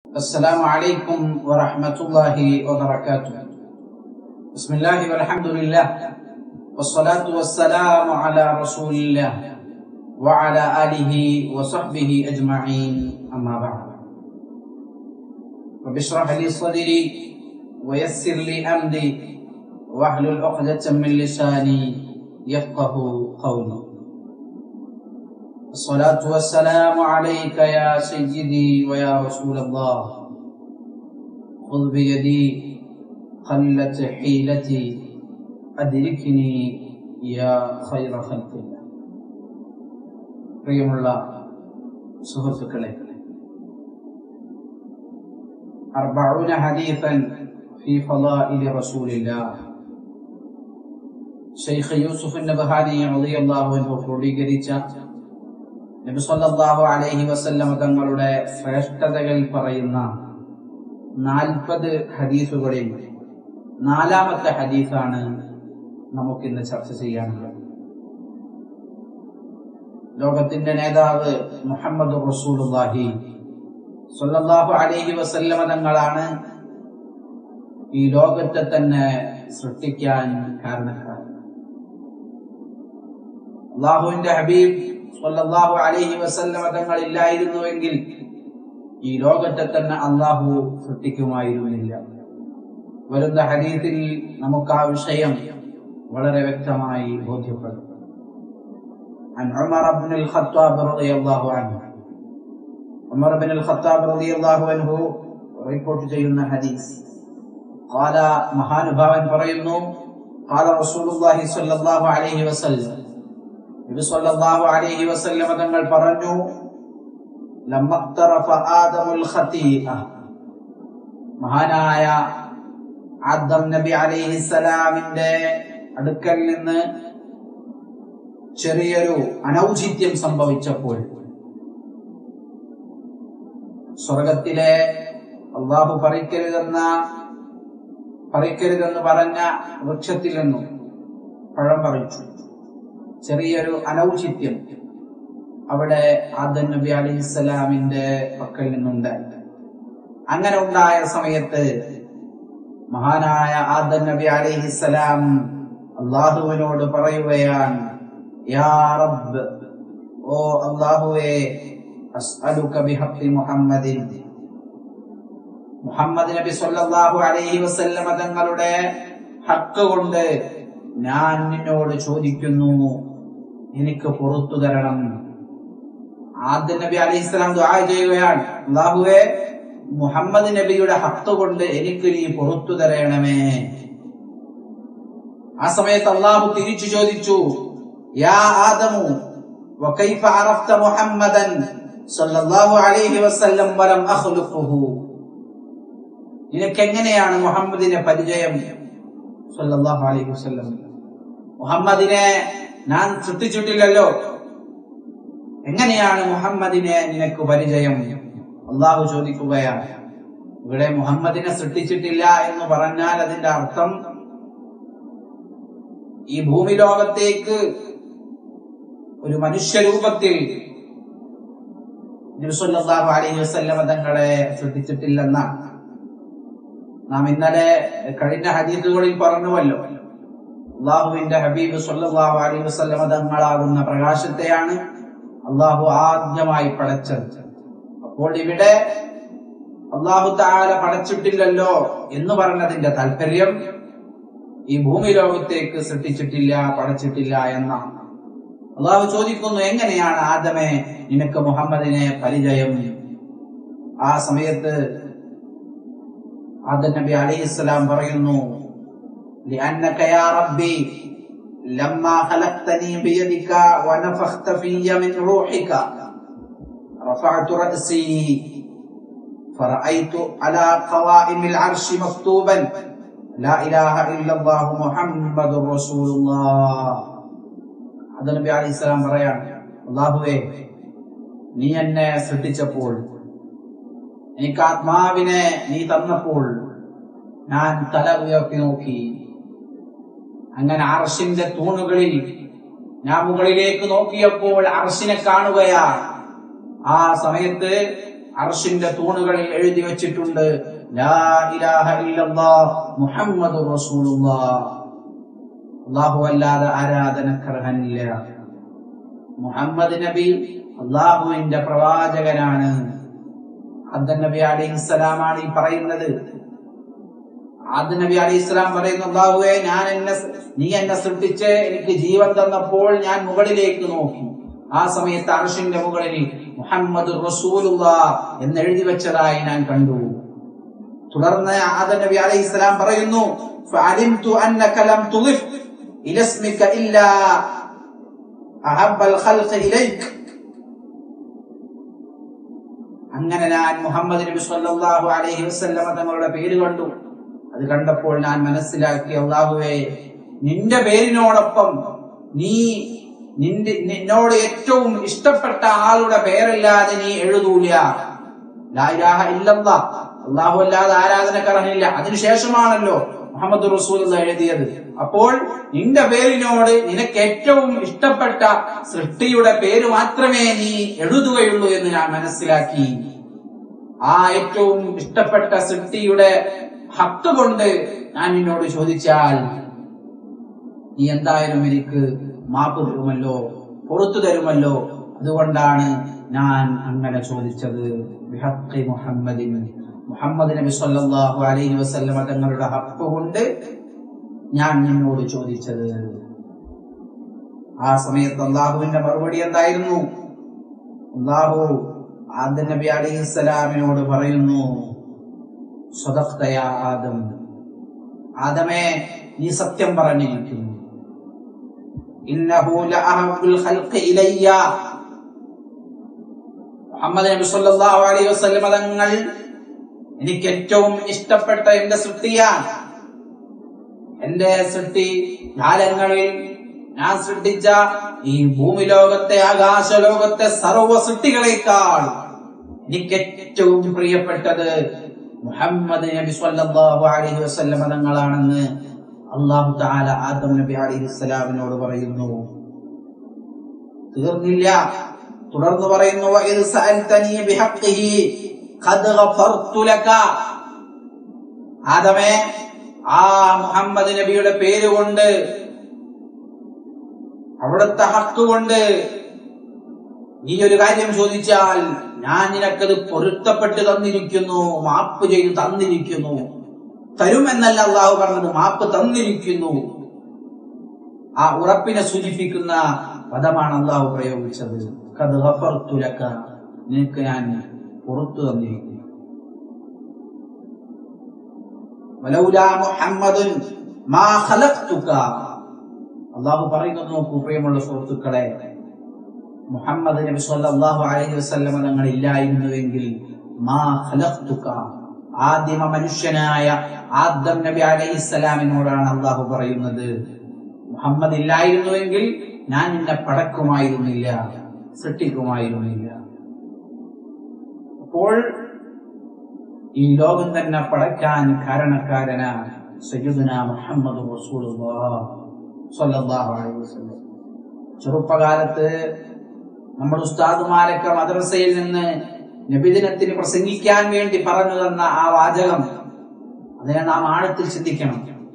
السلام عليكم ورحمة الله وبركاته بسم الله والحمد لله والصلاة والسلام على رسول الله وعلى آله وصحبه أجمعين أما بعد رب اشرح لي صدري ويسر لي أمري واحلل عقدة من لساني يفقه قولي الصلاة والسلام عليك يا سيدي ويا رسول الله خذ بيدي قلت حيلتي أدركني يا خير خلق الله പ്രിയമുള്ള സുഹൃത്തുക്കളെ അർബഊന ഹദീഫൻ ഫി ഫളാഇലി റസൂലില്ലാഹ് ഷെയ്ഖ് യൂസുഫ് നബഹാനി റളിയല്ലാഹു അൻഹു ക്രോഡീകരിച്ച നബി സല്ലല്ലാഹു അലൈഹി വസല്ലം തങ്ങളുടെ ശ്രേഷ്ഠതകൾ പറയുന്ന നാൽപ്പത് ഹദീസുകളിൽ നാലാമത്തെ ഹദീസാണ് നമുക്കിന്ന് ചർച്ച ചെയ്യാനുള്ളത് ലോകത്തിന്റെ നേതാവ് മുഹമ്മദ് റസൂലുള്ളാഹി സല്ലല്ലാഹു അലൈഹി വസല്ലമ തങ്ങളാണ് ഈ ലോകത്തെ തന്നെ സൃഷ്ടിക്കാൻ കാരണക്കാരൻ അള്ളാഹുവിന്റെ ഹബീബ് സല്ലല്ലാഹു അലൈഹി വസല്ലമ തങ്ങൾ ഇല്ലായിരുന്നുവെങ്കിൽ ഈ ലോകത്തെ തന്നെ അള്ളാഹു സൃഷ്ടിക്കുമായിരുന്നില്ല വരുന്ന ഹദീത്തിൽ നമുക്ക് ആ വിഷയം വളരെ വ്യക്തമായി ബോധ്യപ്പെടും عن عمر بن الخطاب رضي الله عنه عمر بن الخطاب رضي الله عنه റിപ്പോർട്ട് ചെയ്യുന്ന ഹദീസ് قال മഹാനുഭാവൻ പറയുന്നു قال رسول الله صلى الله عليه وسلم നബി സല്ലല്ലാഹു അലൈഹി വസല്ലം തങ്ങൾ പറഞ്ഞു ലമ്മഖ്തറഫ ആദമുൽ ഖതീഅ മഹാനായ ആദം നബി അലൈഹിസ്സലാമിന്റെ അടുക്കൽ നിന്ന് ചെറിയൊരു അനൗചിത്യം സംഭവിച്ചപ്പോൾ സ്വർഗത്തിലെ അള്ളാഹു പറിക്കരുതെന്ന പറിക്കരുതെന്ന് പറഞ്ഞ വൃക്ഷത്തിൽ നിന്നും പഴം പറിച്ചു ചെറിയൊരു അനൗചിത്യം അവിടെ ആദൻ നബി അലൈഹി സ്വലാമിന്റെ പക്കൽ നിന്നുണ്ടായി അങ്ങനെ ഉണ്ടായ സമയത്ത് മഹാനായ ആദൻ നബി അലൈഹി സ്വലാം അള്ളാഹുവിനോട് പറയുകയാണ് യാ റബ്ബ് ഓ അള്ളാഹുവേ അസ്അലുക ബിഹഖി മുഹമ്മദിൻ മുഹമ്മദ് നബി സല്ലല്ലാഹു അലൈഹി വസല്ലമ തങ്ങളുടെ ഹക്ക് കൊണ്ട് ഞാൻ നിന്നോട് ചോദിക്കുന്നു എനിക്ക് പുറത്തു തരണം ആദ്യ നബി അലൈഹി സ്വലാം ദുആ ചെയ്യുകയാണ് അള്ളാഹുവേ മുഹമ്മദ് നബിയുടെ ഹത്ത് കൊണ്ട് എനിക്ക് നീ പുറത്തു തരണമേ ആ സമയത്ത് അള്ളാഹു തിരിച്ചു ചോദിച്ചു യാ ആദമു وكيف عرفت محمدا صلى الله عليه وسلم ولم أخلقه നിനക്ക് എങ്ങനെയാണ് മുഹമ്മദിനെ പരിചയം സല്ലല്ലാഹു അലൈഹി വസല്ലം മുഹമ്മദിനെ ഞാൻ സൃഷ്ടിച്ചിട്ടില്ലല്ലോ എങ്ങനെയാണ് മുഹമ്മദിനെ നിനക്ക് പരിചയം അള്ളാഹു ചോദിക്കുകയാണ് ഇവിടെ മുഹമ്മദിനെ സൃഷ്ടിച്ചിട്ടില്ല എന്ന് പറഞ്ഞാൽ അതിന്റെ അർത്ഥം ഈ ഭൂമി ലോകത്തേക്ക് ഒരു മനുഷ്യരൂപത്തിൽ നബിസല്ലാഹു അലൈഹി വസല്ലമ തങ്ങളെ സൃഷ്ടിച്ചിട്ടില്ലെന്നാണ് നാം ഇന്നലെ കഴിഞ്ഞ ഹദീസുകളിൽ പറഞ്ഞുവല്ലോ അള്ളാഹുവിന്റെ ഹബീബ് സല്ലല്ലാഹു അലൈഹി വസല്ലമ തങ്ങളാകുന്ന പ്രകാശത്തെയാണ് അള്ളാഹു ആദ്യമായി പടച്ചത് അപ്പോൾ ഇവിടെ അള്ളാഹു താല പടച്ചിട്ടില്ലല്ലോ എന്ന് പറഞ്ഞതിന്റെ താല്പര്യം ഈ ഭൂമി ലോകത്തേക്ക് സൃഷ്ടിച്ചിട്ടില്ല പടച്ചിട്ടില്ല എന്നാണ് അള്ളാഹു ചോദിക്കുന്നു എങ്ങനെയാണ് ആദമെ നിനക്ക് മുഹമ്മദിനെ പരിചയം ആ സമയത്ത് ആദം നബി അലൈഹി സ്വലാം പറയുന്നു لأنك يا ربي لما خلقتني بيدك ونفخت في من روحك رفعت رأسي فرأيت على قوائم العرش مكتوبا لا إله إلا الله محمد رسول الله അത് നബി അലൈഹി സ്വലാം പറയാണ് അള്ളാഹുവേ നീ എന്നെ സൃഷ്ടിച്ചപ്പോൾ എനിക്ക് ആത്മാവിനെ നീ തന്നപ്പോൾ ഞാൻ തല ഉയർത്തി നോക്കി അങ്ങനെ അർഷിന്റെ തൂണുകളിൽ ഞാൻ മുകളിലേക്ക് നോക്കിയപ്പോൾ അർഷിനെ കാണുകയാണ് ആ സമയത്ത് അർഷിന്റെ തൂണുകളിൽ എഴുതി വെച്ചിട്ടുണ്ട് ലാ ഇലാഹ ഇല്ലല്ലാഹ് മുഹമ്മദുർ റസൂലുള്ളാഹ് അല്ലാഹു അല്ലാതെ ആരാധനക്കർഹനില്ല മുഹമ്മദ് നബി അള്ളാഹുവിന്റെ പ്രവാചകനാണ് അദ്ദൻ നബി അലൈഹിസ്സലാമാണ് ഈ പറയുന്നത് ആദ്യ നബി അലൈഹി ഇസ്ലാം പറയുന്നു അള്ളാഹുവെ ഞാൻ എന്നെ നീ എന്നെ സൃഷ്ടിച്ച് എനിക്ക് ജീവൻ തന്നപ്പോൾ ഞാൻ മുകളിലേക്ക് നോക്കി ആ സമയത്ത് അർഷിന്റെ മുകളിൽ മുഹമ്മദ് റസൂലുള്ള എന്ന് എഴുതി വെച്ചതായി ഞാൻ കണ്ടു തുടർന്ന് ആദ നബി അലൈഹി ഇസ്ലാം പറയുന്നു فعلمت أنك لم تضف إلى اسمك إلا أحب الخلق إليك അങ്ങനെ ഞാൻ മുഹമ്മദ് നബി സല്ലല്ലാഹു അലൈഹി വസല്ലമ തങ്ങളുടെ പേര് കണ്ടു അത് കണ്ടപ്പോൾ ഞാൻ മനസ്സിലാക്കി അള്ളാഹുവേ നിന്റെ പേരിനോടൊപ്പം നീ നിന്റെ നിന്നോട് ഏറ്റവും ഇഷ്ടപ്പെട്ട ആളുടെ പേരല്ലാതെ നീ എഴുതൂല ലായിലാഹ ഇല്ലല്ലാ അള്ളാഹു അല്ലാതെ ആരാധനക്കറനില്ല അതിനുശേഷമാണല്ലോ മുഹമ്മദ് റസൂൽ എഴുതിയത് അപ്പോൾ നിന്റെ പേരിനോട് നിനക്ക് ഏറ്റവും ഇഷ്ടപ്പെട്ട സൃഷ്ടിയുടെ പേര് മാത്രമേ നീ എഴുതുകയുള്ളൂ എന്ന് ഞാൻ മനസ്സിലാക്കി ആ ഏറ്റവും ഇഷ്ടപ്പെട്ട സൃഷ്ടിയുടെ ഹക്ക് കൊണ്ട് ഞാൻ നിന്നോട് ചോദിച്ചാൽ നീ എന്തായാലും എനിക്ക് മാപ്പ് തരുമല്ലോ പുറത്തു തരുമല്ലോ അതുകൊണ്ടാണ് ഞാൻ അങ്ങനെ ചോദിച്ചത് ബിഹഖി മുഹമ്മദിൻ മുഹമ്മദ് നബി സല്ലല്ലാഹു അലൈഹി വസല്ലമ തങ്ങളുടെ ഹക്ക് കൊണ്ട് ഞാൻ നിന്നോട് ചോദിച്ചത് ആ സമയത്ത് അള്ളാഹുവിന്റെ മറുപടി എന്തായിരുന്നു അള്ളാഹു ആദ്യ നബി അലൈഹി സ്വലാമിനോട് പറയുന്നു സ്വതക്തയ ആദം ആദമേ നീ സത്യം പറഞ്ഞിരിക്കുന്നു ഇന്നഹു ലഅഹബ്ബുൽ ഖൽഖി ഇലയ്യ മുഹമ്മദ് നബി സല്ലല്ലാഹു അലൈഹി വസല്ലം തങ്ങൾ എനിക്ക് ഏറ്റവും ഇഷ്ടപ്പെട്ട എന്റെ സൃഷ്ടിയാണ് എന്റെ സൃഷ്ടി കാലങ്ങളിൽ ഞാൻ സൃഷ്ടിച്ച ഈ ഭൂമി ലോകത്തെ ആകാശ ലോകത്തെ സർവ സൃഷ്ടികളെക്കാൾ എനിക്ക് ഏറ്റവും പ്രിയപ്പെട്ടത് മുഹമ്മദ് നബി സല്ലല്ലാഹു അലൈഹി വസല്ലം തങ്ങളാണെന്ന് അള്ളാഹു താല ആദം നബി അലൈഹി സ്വലാമിനോട് പറയുന്നു തീർന്നില്ല തുടർന്ന് പറയുന്നു "വഇദ് സഅൽതനീ ബിഹഖ്ഖിഹി ഖദ് ഗഫർതു ലക." ആദമേ ആ മുഹമ്മദ് നബിയുടെ പേര് കൊണ്ട് അവിടുത്തെ ഹക്ക് കൊണ്ട് നീ ഒരു കാര്യം ചോദിച്ചാൽ ഞാൻ നിനക്കത് പൊരുത്തപ്പെട്ട് തന്നിരിക്കുന്നു മാപ്പ് ചെയ്ത് തന്നിരിക്കുന്നു തരുമെന്നല്ല അള്ളാഹു പറഞ്ഞത് മാപ്പ് തന്നിരിക്കുന്നു ആ ഉറപ്പിനെ സൂചിപ്പിക്കുന്ന പദമാണ് അള്ളാഹു പ്രയോഗിച്ചത് കത് ഗഫർതു ലക. നിനക്ക് ഞാൻ പുറത്തു തന്നിരിക്കുന്നു വലൗലാ മുഹമ്മദുൻ മാ ഖലഖ്തുക അള്ളാഹു പറയുന്നത് നോക്കൂ പ്രിയമുള്ള സുഹൃത്തുക്കളെ മുഹമ്മദ് നബി സല്ലല്ലാഹു അലൈഹി വസല്ലമ തങ്ങൾ ഇല്ലായിരുന്നുവെങ്കിൽ മാ ഖലഖ്തുക ആദിമ മനുഷ്യനായ ആദം നബി അലൈഹിസ്സലാമിനോടാണ് അള്ളാഹു പറയുന്നത് മുഹമ്മദ് ഇല്ലായിരുന്നുവെങ്കിൽ ഞാൻ നിന്നെ പടക്കുമായിരുന്നില്ല സൃഷ്ടിക്കുമായിരുന്നില്ല അപ്പോൾ ഈ ലോകം തന്നെ പടക്കാൻ കാരണക്കാരനാണ് സയ്യിദുന മുഹമ്മദ് റസൂലുള്ളാഹ് സ്വല്ലല്ലാഹു അലൈഹി വസല്ലം ചെറുപ്പകാലത്ത് നമ്മുടെ ഉസ്താദുമാരൊക്കെ മദ്രസയിൽ നിന്ന് നബിദിനത്തിന് പ്രസംഗിക്കാൻ വേണ്ടി പറഞ്ഞു തന്ന ആ വാചകം അതിനെ നാം ആഴത്തിൽ ചിന്തിക്കണം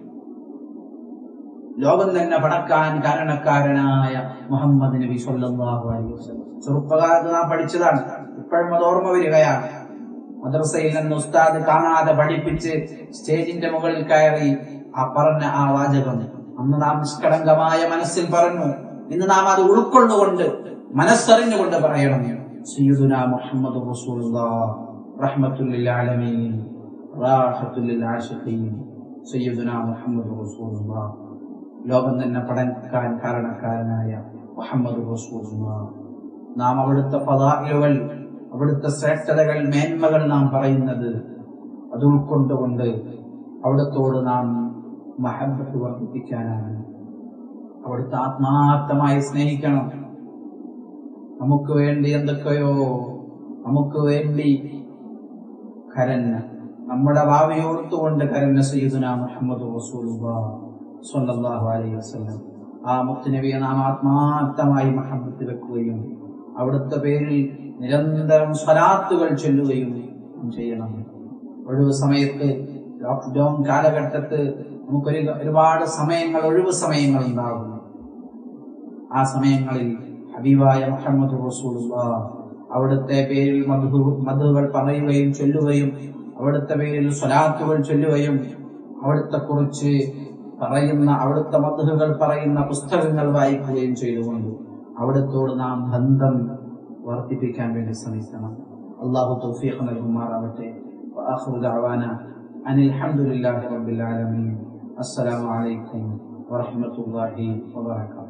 ലോകം തന്നെ പടക്കാൻ കാരണക്കാരനായ മുഹമ്മദ് നബി സല്ലല്ലാഹു അലൈഹി വസല്ലം ചെറുപ്പകാലത്ത് നാം പഠിച്ചതാണ് ഇപ്പോഴും അത് ഓർമ്മ വരികയാണ് മദ്രസയിൽ നിന്ന് ഉസ്താദ് കാണാതെ പഠിപ്പിച്ച് സ്റ്റേജിന്റെ മുകളിൽ കയറി ആ പറഞ്ഞ ആ വാചകം അന്ന് നാം നിഷ്കളങ്കമായ മനസ്സിൽ പറഞ്ഞു ഇന്ന് നാം അത് ഉൾക്കൊണ്ടുകൊണ്ട് മനസ്സറിഞ്ഞുകൊണ്ട് പറയണം സയ്യിദുന മുഹമ്മദ് റസൂലുള്ളാഹ് റഹ്മത്തുൽ ലിൽ ആലമീൻ റാഹത്തുൽ ലിൽ ആശിഖീൻ സയ്യിദുന മുഹമ്മദ് റസൂലുള്ളാഹ് ലോകം തന്നെ പഠിക്കാൻ കാരണക്കാരനായ മുഹമ്മദ് റസൂലുള്ളാഹ് നാം അവിടുത്തെ പതാകകൾ അവിടുത്തെ ശ്രേഷ്ഠതകൾ മേന്മകൾ നാം പറയുന്നത് അത് ഉൾക്കൊണ്ടുകൊണ്ട് അവിടത്തോട് നാം മഹബത്ത് വർദ്ധിപ്പിക്കാനാണ് അവിടുത്തെ ആത്മാർത്ഥമായി സ്നേഹിക്കണം നമുക്ക് വേണ്ടി എന്തൊക്കെയോ നമുക്ക് വേണ്ടി കരഞ്ഞ നമ്മുടെ ഭാവിയോർത്തുകൊണ്ട് കരഞ്ഞ സയ്യിദുന മുഹമ്മദ് റസൂലുള്ളാഹ് സ്വല്ലല്ലാഹു അലൈഹി വസല്ലം ആ മുത്തുനബിയെ നാം ആത്മാർത്ഥമായി മഹബത്ത് വെക്കുകയും അവിടുത്തെ പേരിൽ നിരന്തരം സ്വലാത്തുകൾ ചൊല്ലുകയും ചെയ്യണം ഒഴിവ് സമയത്ത് ലോക്ക്ഡൌൺ കാലഘട്ടത്ത് നമുക്കൊരു ഒരുപാട് സമയങ്ങൾ ഒഴിവ് സമയങ്ങൾ ഉണ്ടാകും ആ സമയങ്ങളിൽ ഹബീബായ മുഹമ്മദ് റസൂലുള്ള അവിടുത്തെ പേരിൽ മധു മധുകൾ പറയുകയും ചൊല്ലുകയും അവിടുത്തെ പേരിൽ സ്വലാത്തുകൾ ചൊല്ലുകയും അവിടുത്തെ കുറിച്ച് പറയുന്ന അവിടുത്തെ മധുകൾ പറയുന്ന പുസ്തകങ്ങൾ വായിക്കുകയും ചെയ്തുകൊണ്ട് അവിടത്തോട് നാം ബന്ധം വർദ്ധിപ്പിക്കാൻ വേണ്ടി ശ്രമിക്കണം അള്ളാഹു തൗഫീഖ് നൽകുമാറാവട്ടെ وآخر دعوانا أن الحمد لله رب العالمين السلام عليكم ورحمة الله وبركاته